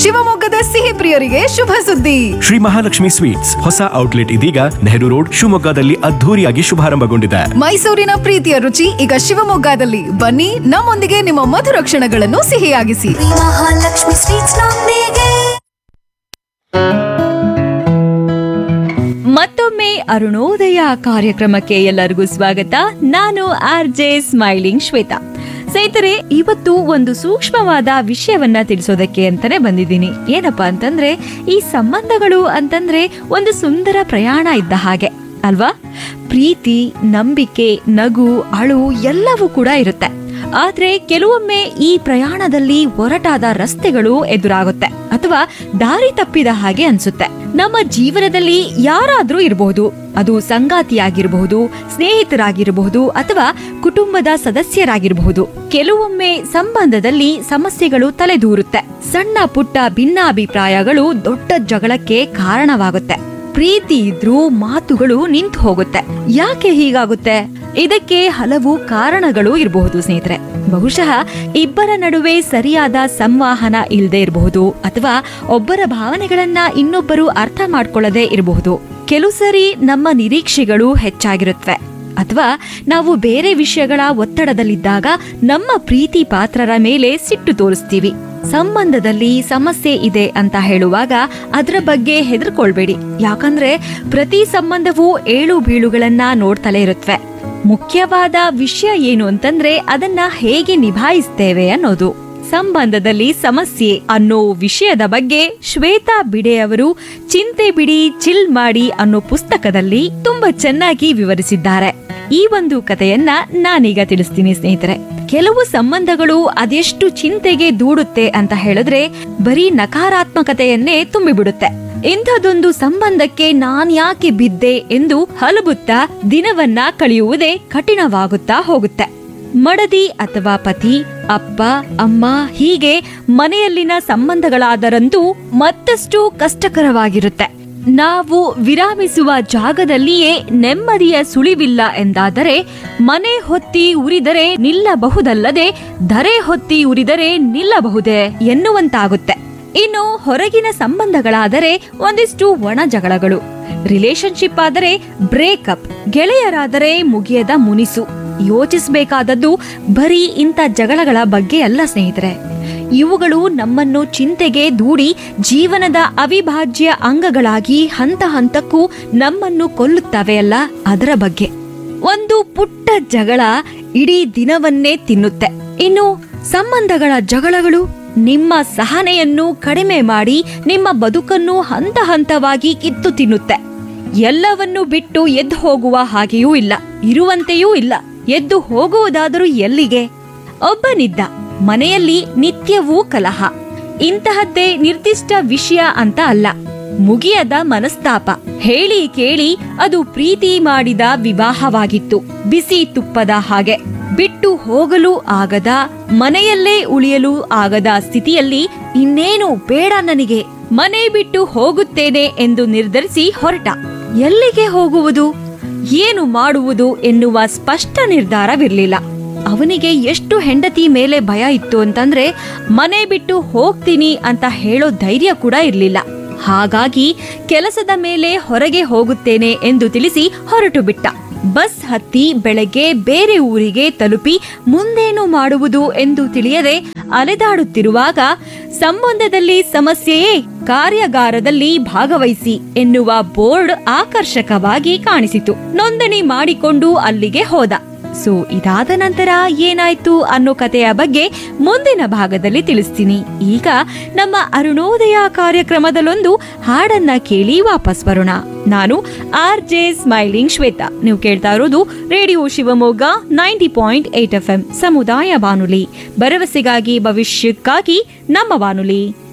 ಶಿವಮೊಗ್ಗದ ಸಿಹಿ ಪ್ರಿಯರಿಗೆ ಶುಭ ಸುದ್ದಿ ಶ್ರೀ ಮಹಾಲಕ್ಷ್ಮಿ ಸ್ವೀಟ್ಸ್ ಹೊಸ ಔಟ್ಲೆಟ್ ಇದೀಗ ನೆಹರು ರೋಡ್ ಶಿವಮೊಗ್ಗದಲ್ಲಿ ಅದ್ಧೂರಿಯಾಗಿ ಶುಭಾರಂಭಗೊಂಡಿದೆ ಮೈಸೂರಿನ ಪ್ರೀತಿಯ ರುಚಿ ಈಗ ಶಿವಮೊಗ್ಗದಲ್ಲಿ ಬನ್ನಿ ನಮ್ಮೊಂದಿಗೆ ನಿಮ್ಮ ಮಧುರ ಕ್ಷಣಗಳನ್ನು ಸಿಹಿಯಾಗಿಸಿ ಮಹಾಲಕ್ಷ್ಮಿ ಸ್ವೀಟ್ಸ್ ನೊಂದಿಗೆ ಮತ್ತೊಮ್ಮೆ ಅರುಣೋದಯ ಕಾರ್ಯಕ್ರಮಕ್ಕೆ ಎಲ್ಲರಿಗೂ ಸ್ವಾಗತ ನಾನು ಆರ್ ಜೆ ಸ್ಮೈಲಿಂಗ್ ಶ್ವೇತಾ ಸ್ನೇಹಿತರೆ ಇವತ್ತು ಒಂದು ಸೂಕ್ಷ್ಮವಾದ ವಿಷಯವನ್ನ ತಿಳಿಸೋದಕ್ಕೆ ಅಂತಾನೆ ಬಂದಿದ್ದೀನಿ ಏನಪ್ಪಾ ಅಂತಂದ್ರೆ ಈ ಸಂಬಂಧಗಳು ಅಂತಂದ್ರೆ ಒಂದು ಸುಂದರ ಪ್ರಯಾಣ ಇದ್ದ ಹಾಗೆ ಅಲ್ವಾ ಪ್ರೀತಿ ನಂಬಿಕೆ ನಗು ಅಳು ಎಲ್ಲವೂ ಕೂಡ ಇರುತ್ತೆ ಆದ್ರೆ ಕೆಲವೊಮ್ಮೆ ಈ ಪ್ರಯಾಣದಲ್ಲಿ ಒರಟಾದ ರಸ್ತೆಗಳು ಎದುರಾಗುತ್ತೆ ಅಥವಾ ದಾರಿ ತಪ್ಪಿದ ಹಾಗೆ ಅನ್ಸುತ್ತೆ ನಮ್ಮ ಜೀವನದಲ್ಲಿ ಯಾರಾದ್ರೂ ಇರಬಹುದು ಅದು ಸಂಗಾತಿಯಾಗಿರಬಹುದು ಸ್ನೇಹಿತರಾಗಿರಬಹುದು ಅಥವಾ ಕುಟುಂಬದ ಸದಸ್ಯರಾಗಿರಬಹುದು ಕೆಲವೊಮ್ಮೆ ಸಂಬಂಧದಲ್ಲಿ ಸಮಸ್ಯೆಗಳು ತಲೆದೂರುತ್ತೆ ಸಣ್ಣ ಪುಟ್ಟ ಭಿನ್ನಾಭಿಪ್ರಾಯಗಳು ದೊಡ್ಡ ಜಗಳಕ್ಕೆ ಕಾರಣವಾಗುತ್ತೆ ಪ್ರೀತಿ ಇದ್ರೂ ಮಾತುಗಳು ನಿಂತು ಹೋಗುತ್ತೆ ಯಾಕೆ ಹೀಗಾಗುತ್ತೆ ಇದಕ್ಕೆ ಹಲವು ಕಾರಣಗಳು ಇರಬಹುದು ಸ್ನೇಹಿತರೆ ಬಹುಶಃ ಇಬ್ಬರ ನಡುವೆ ಸರಿಯಾದ ಸಂವಹನ ಇಲ್ಲದೆ ಇರಬಹುದು ಅಥವಾ ಒಬ್ಬರ ಭಾವನೆಗಳನ್ನ ಇನ್ನೊಬ್ಬರು ಅರ್ಥ ಮಾಡ್ಕೊಳ್ಳದೆ ಇರಬಹುದು ಕೆಲವು ಸರಿ ನಮ್ಮ ನಿರೀಕ್ಷೆಗಳು ಹೆಚ್ಚಾಗಿರುತ್ತವೆ ಅಥವಾ ನಾವು ಬೇರೆ ವಿಷಯಗಳ ಒತ್ತಡದಲ್ಲಿದ್ದಾಗ ನಮ್ಮ ಪ್ರೀತಿ ಪಾತ್ರರ ಮೇಲೆ ಸಿಟ್ಟು ತೋರಿಸ್ತೀವಿ ಸಂಬಂಧದಲ್ಲಿ ಸಮಸ್ಯೆ ಇದೆ ಅಂತ ಹೇಳುವಾಗ ಅದರ ಬಗ್ಗೆ ಹೆದರ್ಕೊಳ್ಬೇಡಿ ಯಾಕಂದ್ರೆ ಪ್ರತಿ ಸಂಬಂಧವೂ ಏಳು ಬೀಳುಗಳನ್ನ ನೋಡ್ತಲೇ ಇರುತ್ತವೆ ಮುಖ್ಯವಾದ ವಿಷಯ ಏನು ಅಂತಂದ್ರೆ ಅದನ್ನ ಹೇಗೆ ನಿಭಾಯಿಸ್ತೇವೆ ಅನ್ನೋದು ಸಂಬಂಧದಲ್ಲಿ ಸಮಸ್ಯೆ ಅನ್ನೋ ವಿಷಯದ ಬಗ್ಗೆ ಶ್ವೇತಾ ಬಿಡೆ ಅವರು ಚಿಂತೆ ಬಿಡಿ ಚಿಲ್ ಮಾಡಿ ಅನ್ನೋ ಪುಸ್ತಕದಲ್ಲಿ ತುಂಬಾ ಚೆನ್ನಾಗಿ ವಿವರಿಸಿದ್ದಾರೆ ಈ ಒಂದು ಕಥೆಯನ್ನ ನಾನೀಗ ತಿಳಿಸ್ತೀನಿ ಸ್ನೇಹಿತರೆ ಕೆಲವು ಸಂಬಂಧಗಳು ಅದೆಷ್ಟು ಚಿಂತೆಗೆ ದೂಡುತ್ತೆ ಅಂತ ಹೇಳಿದ್ರೆ ಬರೀ ನಕಾರಾತ್ಮಕತೆಯನ್ನೇ ತುಂಬಿಬಿಡುತ್ತೆ ಇಂಥದೊಂದು ಸಂಬಂಧಕ್ಕೆ ನಾನ್ ಯಾಕೆ ಬಿದ್ದೆ ಎಂದು ಹಲಬುತ್ತಾ ದಿನವನ್ನ ಕಳೆಯುವುದೇ ಕಠಿಣವಾಗುತ್ತಾ ಹೋಗುತ್ತೆ ಮಡದಿ ಅಥವಾ ಪತಿ ಅಪ್ಪ ಅಮ್ಮ ಹೀಗೆ ಮನೆಯಲ್ಲಿನ ಸಂಬಂಧಗಳಾದರಂತೂ ಮತ್ತಷ್ಟು ಕಷ್ಟಕರವಾಗಿರುತ್ತೆ ನಾವು ವಿರಾಮಿಸುವ ಜಾಗದಲ್ಲಿಯೇ ನೆಮ್ಮದಿಯ ಸುಳಿವಿಲ್ಲ ಎಂದಾದರೆ ಮನೆ ಹೊತ್ತಿ ಉರಿದರೆ ನಿಲ್ಲಬಹುದಲ್ಲದೆ ಧರೆ ಹೊತ್ತಿ ಉರಿದರೆ ನಿಲ್ಲಬಹುದೇ ಎನ್ನುವಂತಾಗುತ್ತೆ ಇನ್ನು ಹೊರಗಿನ ಸಂಬಂಧಗಳಾದರೆ ಒಂದಿಷ್ಟು ಒಣ ಜಗಳಗಳು ರಿಲೇಶನ್ಶಿಪ್ ಆದರೆ ಬ್ರೇಕಪ್ ಗೆಳೆಯರಾದರೆ ಮುಗಿಯದ ಮುನಿಸು ಯೋಚಿಸಬೇಕಾದದ್ದು ಬರೀ ಇಂಥ ಜಗಳಗಳ ಬಗ್ಗೆ ಅಲ್ಲ ಸ್ನೇಹಿತರೆ ಇವುಗಳು ನಮ್ಮನ್ನು ಚಿಂತೆಗೆ ದೂಡಿ ಜೀವನದ ಅವಿಭಾಜ್ಯ ಅಂಗಗಳಾಗಿ ಹಂತ ಹಂತಕ್ಕೂ ನಮ್ಮನ್ನು ಕೊಲ್ಲುತ್ತವೆ ಅಲ್ಲ ಅದರ ಬಗ್ಗೆ ಒಂದು ಪುಟ್ಟ ಜಗಳ ಇಡೀ ದಿನವನ್ನೇ ತಿನ್ನುತ್ತೆ ಇನ್ನು ಸಂಬಂಧಗಳ ಜಗಳಗಳು ನಿಮ್ಮ ಸಹನೆಯನ್ನು ಕಡಿಮೆ ಮಾಡಿ ನಿಮ್ಮ ಬದುಕನ್ನು ಹಂತ ಹಂತವಾಗಿ ಕಿತ್ತು ತಿನ್ನುತ್ತೆ ಎಲ್ಲವನ್ನು ಬಿಟ್ಟು ಎದ್ದು ಹೋಗುವ ಹಾಗೆಯೂ ಇಲ್ಲ ಇರುವಂತೆಯೂ ಇಲ್ಲ ಎದ್ದು ಹೋಗುವುದಾದರೂ ಎಲ್ಲಿಗೆ ಒಬ್ಬನಿದ್ದ ಮನೆಯಲ್ಲಿ ನಿತ್ಯವೂ ಕಲಹ ಇಂತಹದ್ದೇ ನಿರ್ದಿಷ್ಟ ವಿಷಯ ಅಂತ ಅಲ್ಲ ಮುಗಿಯದ ಮನಸ್ತಾಪ ಹೇಳಿ ಕೇಳಿ ಅದು ಪ್ರೀತಿ ಮಾಡಿದ ವಿವಾಹವಾಗಿತ್ತು ಬಿಸಿ ತುಪ್ಪದ ಹಾಗೆ ಬಿಟ್ಟು ಹೋಗಲು ಆಗದ ಮನೆಯಲ್ಲೇ ಉಳಿಯಲು ಆಗದ ಸ್ಥಿತಿಯಲ್ಲಿ ಇನ್ನೇನು ಬೇಡ ನನಗೆ ಮನೆ ಬಿಟ್ಟು ಹೋಗುತ್ತೇನೆ ಎಂದು ನಿರ್ಧರಿಸಿ ಹೊರಟ ಎಲ್ಲಿಗೆ ಹೋಗುವುದು ಏನು ಮಾಡುವುದು ಎನ್ನುವ ಸ್ಪಷ್ಟ ನಿರ್ಧಾರವಿರಲಿಲ್ಲ ಅವನಿಗೆ ಎಷ್ಟು ಹೆಂಡತಿ ಮೇಲೆ ಭಯ ಇತ್ತು ಅಂತಂದ್ರೆ ಮನೆ ಬಿಟ್ಟು ಹೋಗ್ತೀನಿ ಅಂತ ಹೇಳೋ ಧೈರ್ಯ ಕೂಡ ಇರಲಿಲ್ಲ ಹಾಗಾಗಿ ಕೆಲಸದ ಮೇಲೆ ಹೊರಗೆ ಹೋಗುತ್ತೇನೆ ಎಂದು ತಿಳಿಸಿ ಹೊರಟು ಬಿಟ್ಟ ಬಸ್ ಹತ್ತಿ ಬೆಳಗ್ಗೆ ಬೇರೆ ಊರಿಗೆ ತಲುಪಿ ಮುಂದೇನು ಮಾಡುವುದು ಎಂದು ತಿಳಿಯದೆ ಅಲೆದಾಡುತ್ತಿರುವಾಗ ಸಂಬಂಧದಲ್ಲಿ ಸಮಸ್ಯೆಯೇ ಕಾರ್ಯಾಗಾರದಲ್ಲಿ ಭಾಗವಹಿಸಿ ಎನ್ನುವ ಬೋರ್ಡ್ ಆಕರ್ಷಕವಾಗಿ ಕಾಣಿಸಿತು ನೋಂದಣಿ ಮಾಡಿಕೊಂಡು ಅಲ್ಲಿಗೆ ಹೋದ ಸೊ ಇದಾದ ನಂತರ ಏನಾಯ್ತು ಅನ್ನೋ ಕಥೆಯ ಬಗ್ಗೆ ಮುಂದಿನ ಭಾಗದಲ್ಲಿ ತಿಳಿಸ್ತೀನಿ ಈಗ ನಮ್ಮ ಅರುಣೋದಯ ಕಾರ್ಯಕ್ರಮದಲ್ಲೊಂದು ಹಾಡನ್ನ ಕೇಳಿ ವಾಪಸ್ ಬರೋಣ ನಾನು ಆರ್ ಜೆ ಸ್ಮೈಲಿಂಗ್ ಶ್ವೇತಾ ನೀವು ಕೇಳ್ತಾ ಇರೋದು radio Shivamogga ninety point eight F M ಸಮುದಾಯ ಬಾನುಲಿ ಭರವಸೆಗಾಗಿ ಭವಿಷ್ಯಕ್ಕಾಗಿ ನಮ್ಮ ಬಾನುಲಿ